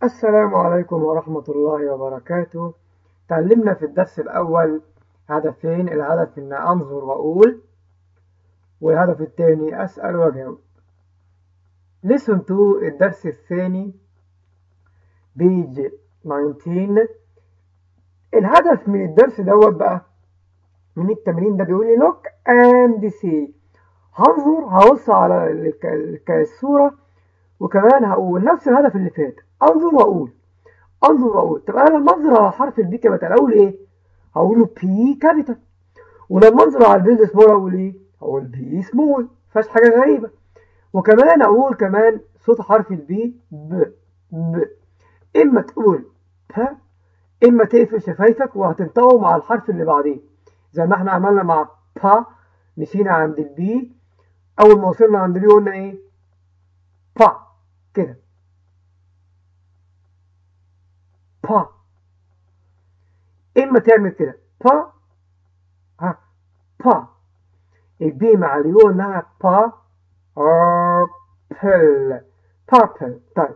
السلام عليكم ورحمة الله وبركاته تعلمنا في الدرس الأول هدفين الهدف إن أنظر وأقول والهدف الثاني أسأل وأجاوب Listen to الدرس الثاني بيج 19 الهدف من الدرس دوت بقى من التمرين ده بيقول لي look and see هنظر هبص على الك- الصورة وكمان هقول نفس الهدف اللي فات انظر واقول انظر واقول طب انا لما انظر على حرف البي كابيتال اقول ايه هقوله بي كابيتال ولما انظر على البي سمول اقول ايه هقول بي سمول فاش حاجه غريبه وكمان اقول كمان صوت حرف البي ب ب اما تقول ب اما تقفل شفايفك وهتنطقه مع الحرف اللي بعديه زي ما احنا عملنا مع با مشينا عند البي اول ما وصلنا عند البي قلنا ايه با كده با اما تعمل كده با ها با البي مع اليو انها با بل باربل طيب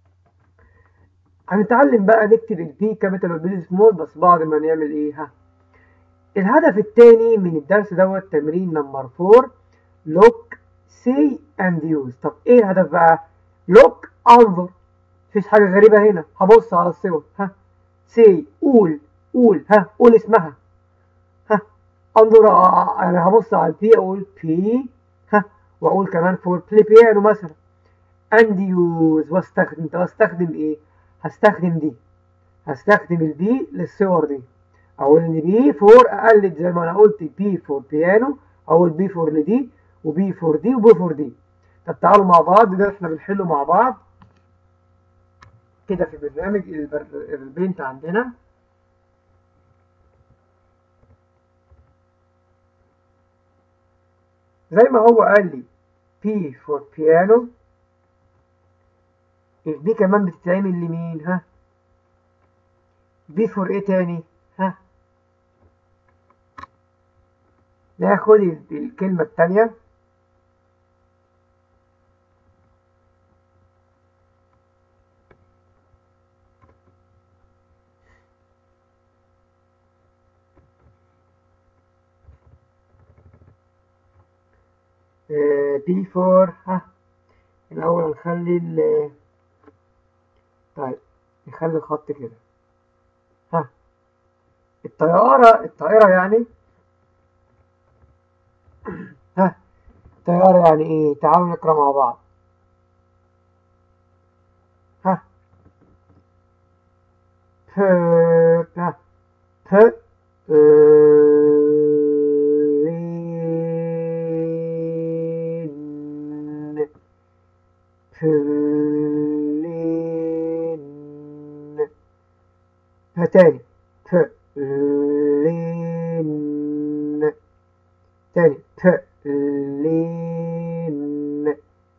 هنتعلم بقى نكتب البي كابيتال والبي سمول بس بعد ما نعمل ايه ها الهدف الثاني من الدرس دوت تمرين نمبر 4 look see and use طب ايه الهدف بقى look انظر مفيش حاجة غريبة هنا هبص على الصور ها سي قول قول ها قول اسمها ها انظر انا هبص على البي اقول بي ها واقول كمان فور بلاي بيانو مثلا اند يوز واستخدم طب استخدم ايه هستخدم دي هستخدم البي للصور دي اقول ان بي فور اقلد زي ما انا قلت بي فور بيانو اقول بي فور لدي وبي فور دي وبي فور دي طب تعالوا مع بعض ده احنا بنحله مع بعض كده في برنامج البر... البينت عندنا زي ما هو قال لي P for piano دي كمان بتتعمل لمين ها B for ايه تاني ها ناخد الكلمة التانية بي فور ها الأول هنخلي ال طيب نخلي الخط كده ها الطيارة الطائرة يعني ها الطيارة يعني ايه تعالوا نقرأ مع بعض ها ب ها ب بلين بلين ها تاني بلين تاني بلين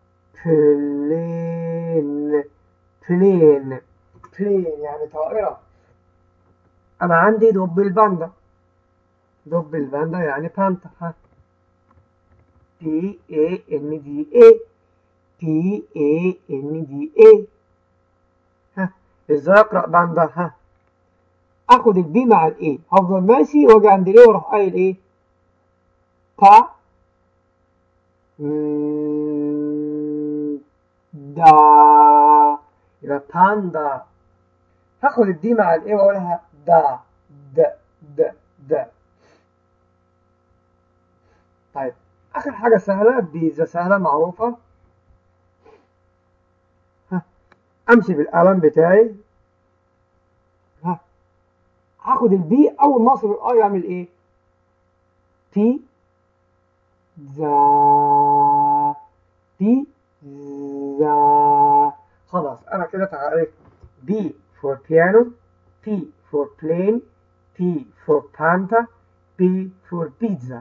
بلين بلين بلين يعني طائرة أنا عندي دب الباندا دب الباندا يعني بانتا ها بي اي ان دي اي بي اي ان دي اي ها ازاي اقرا باندا ها اخد البي مع الاي هفضل ماشي واجي عند الاي واروح قايل ايه با مم، دا يبقى باندا هاخد الدي مع الاي واقولها دا د د د طيب اخر حاجه سهله بيتزا سهله معروفه ها امشي بالقلم بتاعي ها هاخد البي اول ما اوصل الاي اعمل ايه بي زا بي زا خلاص انا كده اتعرفت بي for piano P for plane P for panta P for pizza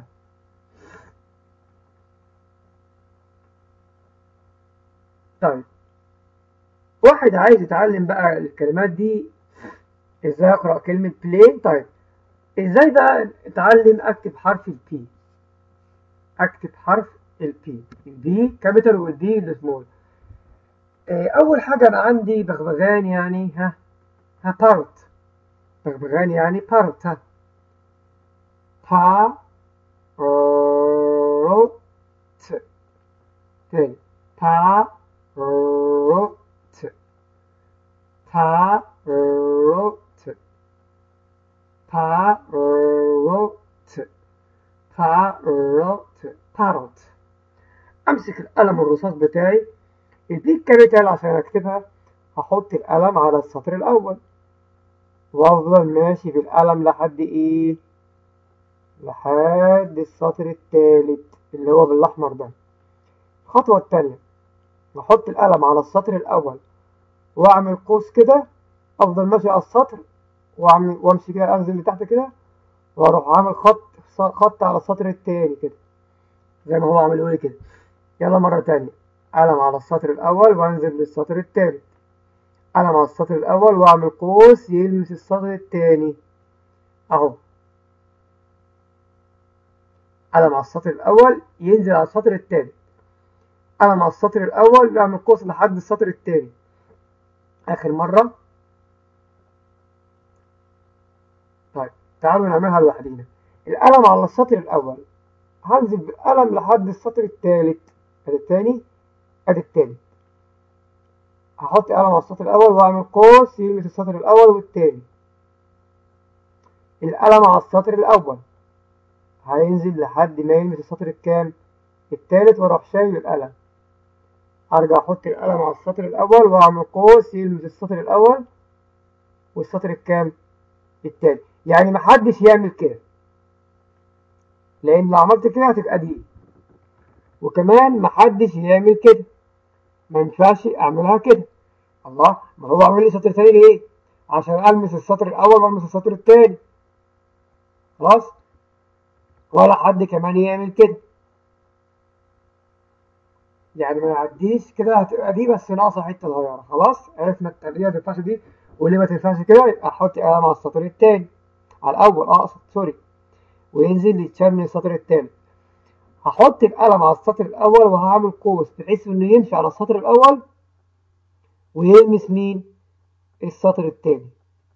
طيب واحد عايز يتعلم بقى الكلمات دي ازاي اقرا كلمه plane طيب ازاي بقى اتعلم اكتب حرف البي اكتب حرف البي البي كابيتال والبي السمول إيه، أول حاجة أنا عندي بغبغان يعني ها ها بارت بغبغان يعني بارت ها با روت تاني با روت با روت با روت با روت باروت أمسك القلم الرصاص بتاعي البيك كابيتال عشان أكتبها هحط القلم على السطر الأول وأفضل ماشي بالقلم لحد إيه؟ لحد السطر التالت اللي هو بالأحمر ده الخطوة التانية نحط القلم على السطر الأول وأعمل قوس كده أفضل ماشي على السطر وأعمل وأمشي كده أنزل لتحت كده وأروح عامل خط خط على السطر التاني كده زي ما هو عامل لي كده يلا مرة تانية قلم على السطر الأول وأنزل للسطر التالت قلم على السطر الأول وأعمل قوس يلمس السطر التاني أهو قلم على السطر الأول ينزل على السطر التاني قلم على السطر الأول يعمل قوس لحد السطر التاني آخر مرة طيب تعالوا نعملها لوحدينا القلم على السطر الأول هنزل بالقلم لحد السطر التالت ادي التاني ادي التالت هحط قلم على السطر الأول وأعمل قوس يلمس السطر الأول والتاني القلم على السطر الأول هينزل لحد ما يلمس السطر الكام التالت وأروح شايل القلم أرجع أحط القلم على السطر الأول وأعمل قوس يلمس السطر الأول والسطر الكام التاني يعني محدش يعمل كده لأن لو عملت كده هتبقى دي وكمان محدش يعمل كده ما ينفعش أعملها كده الله ما هو عامل لي سطر تاني ليه؟ عشان ألمس السطر الأول وألمس السطر التاني خلاص؟ ولا حد كمان يعمل كده يعني ما يعديش كده هتبقى دي بس ناقصه حته صغيره خلاص عرفنا التمرينه ما تنفعش دي واللي ما تنفعش كده يبقى احط قلم على السطر التاني على الاول اقصد سوري وينزل يتشال من السطر التاني هحط القلم على السطر الاول وهعمل قوس بحيث انه يمشي على السطر الاول ويلمس مين السطر التاني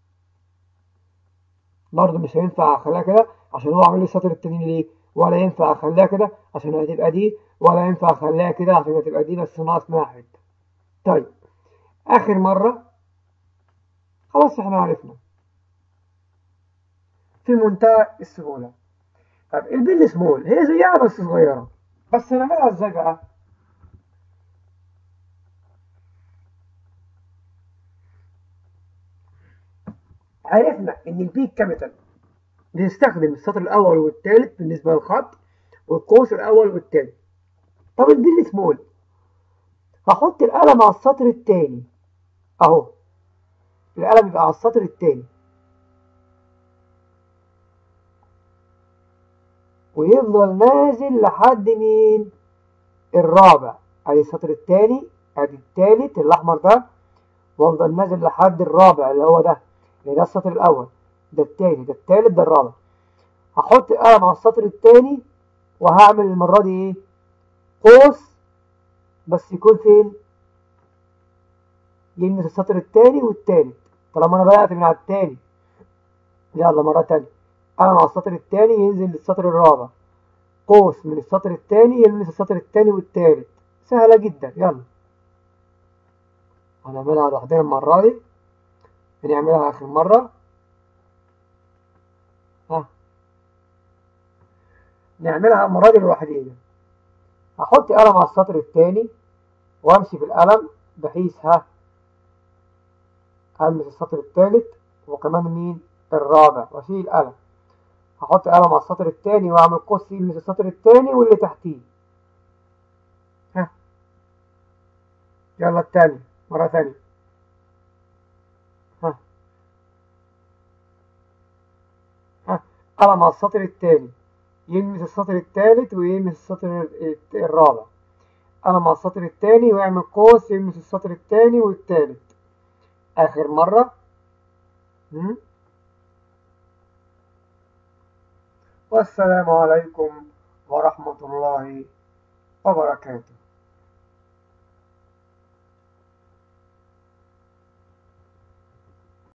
برضه مش هينفع اخليها كده عشان هو عامل لي السطر التاني ليه ولا ينفع اخليها كده عشان هتبقى دي ولا ينفع اخليها كده عشان هتبقى دي بس ناقص منها حته طيب اخر مره خلاص احنا عرفنا في منتهى السهوله طب البيل سمول هي زيها بس صغيره بس نعملها ازاي بقى عرفنا ان البيك كابيتال بنستخدم السطر الاول والثالث بالنسبه للخط والقوس الاول والثاني طب البيل سمول هحط القلم على السطر الثاني اهو القلم يبقى على السطر الثاني ويفضل نازل لحد مين الرابع ادي السطر الثاني ادي الثالث الاحمر ده وافضل نازل لحد الرابع اللي هو ده اللي ده السطر الاول ده الثاني ده الثالث ده الرابع هحط القلم على السطر الثاني وهعمل المره دي ايه قوس بس يكون فين يلمس السطر الثاني والثالث طالما انا بدات من على الثاني يلا مره ثانيه قلم على السطر الثاني ينزل للسطر الرابع قوس من السطر الثاني يلمس السطر الثاني والثالث سهله جدا يلا هنعملها لوحدنا المره دي بنعملها اخر مره ها نعملها المره دي لوحدينا هحط قلم على السطر الثاني وامشي بالقلم بحيث ها المس السطر الثالث وكمان مين الرابع واشيل القلم هحط قلم على السطر الثاني واعمل قوس يلمس السطر الثاني واللي تحتيه ها يلا الثاني مرة ثانية ها ها قلم على السطر الثاني يلمس السطر الثالث ويلمس السطر الرابع قلم على السطر الثاني ويعمل قوس يلمس السطر الثاني والثالث آخر مرة والسلام عليكم ورحمة الله وبركاته